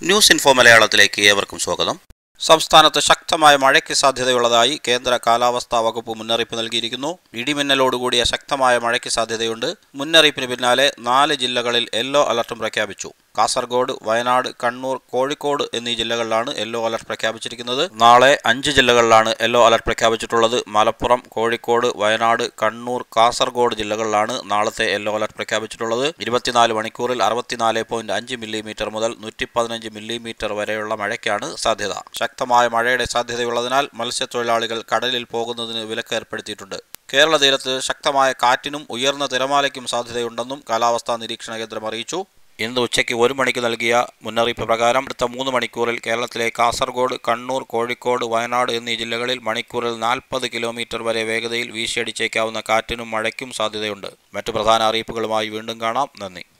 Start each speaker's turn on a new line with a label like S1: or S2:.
S1: news info മലയാളത്തിലേക്ക് ഏവർക്കും സ്വാഗതം സംസ്ഥാനത്ത് ശക്തമായ മഴയ്ക്ക് സാധ്യതയുള്ളതായി കേന്ദ്ര കാലാവസ്ഥാ വകുപ്പ് മുന്നറിയിപ്പ് നൽകിയിരിക്കുന്നു ഇടിമിന്നലോടുകൂടിയ ശക്തമായ മഴയ്ക്ക് സാധ്യതയുണ്ട് മുന്നറിയിപ്പിന് പിന്നാലെ നാല് ജില്ലകളിൽ യെല്ലോ അലർട്ടും പ്രഖ്യാപിച്ചു കാസർഗോഡ് വയനാട് കണ്ണൂർ കോഴിക്കോട് എന്നീ ജില്ലകളിലാണ് യെല്ലോ അലർട്ട് പ്രഖ്യാപിച്ചിരിക്കുന്നത് നാളെ അഞ്ച് ജില്ലകളിലാണ് യെല്ലോ അലർട്ട് പ്രഖ്യാപിച്ചിട്ടുള്ളത് മലപ്പുറം കോഴിക്കോട് വയനാട് കണ്ണൂർ കാസർഗോഡ് ജില്ലകളിലാണ് നാളത്തെ യെല്ലോ അലർട്ട് പ്രഖ്യാപിച്ചിട്ടുള്ളത് ഇരുപത്തിനാല് മണിക്കൂറിൽ അറുപത്തിനാല് പോയിന്റ് അഞ്ച് മില്ലിമീറ്റർ മുതൽ നൂറ്റി പതിനഞ്ച് മില്ലിമീറ്റർ വരെയുള്ള മഴയ്ക്കാണ് സാധ്യത ശക്തമായ മഴയുടെ സാധ്യതയുള്ളതിനാൽ മത്സ്യത്തൊഴിലാളികൾ കടലിൽ പോകുന്നതിന് വിലക്ക് ഏർപ്പെടുത്തിയിട്ടുണ്ട് കേരള തീരത്ത് ശക്തമായ കാറ്റിനും ഉയർന്ന തിരമാലയ്ക്കും സാധ്യതയുണ്ടെന്നും കാലാവസ്ഥാ നിരീക്ഷണ കേന്ദ്രം അറിയിച്ചു ഇന്ന് ഉച്ചയ്ക്ക് ഒരു മണിക്ക് നൽകിയ മുന്നറിയിപ്പ് പ്രകാരം അടുത്ത മൂന്ന് മണിക്കൂറിൽ കേരളത്തിലെ കാസർഗോഡ് കണ്ണൂർ കോഴിക്കോട് വയനാട് എന്നീ ജില്ലകളിൽ മണിക്കൂറിൽ നാൽപ്പത് കിലോമീറ്റർ വരെ വേഗതയിൽ വീശിയടിച്ചേക്കാവുന്ന കാറ്റിനും മഴയ്ക്കും സാധ്യതയുണ്ട് മറ്റു പ്രധാന അറിയിപ്പുകളുമായി വീണ്ടും കാണാം നന്ദി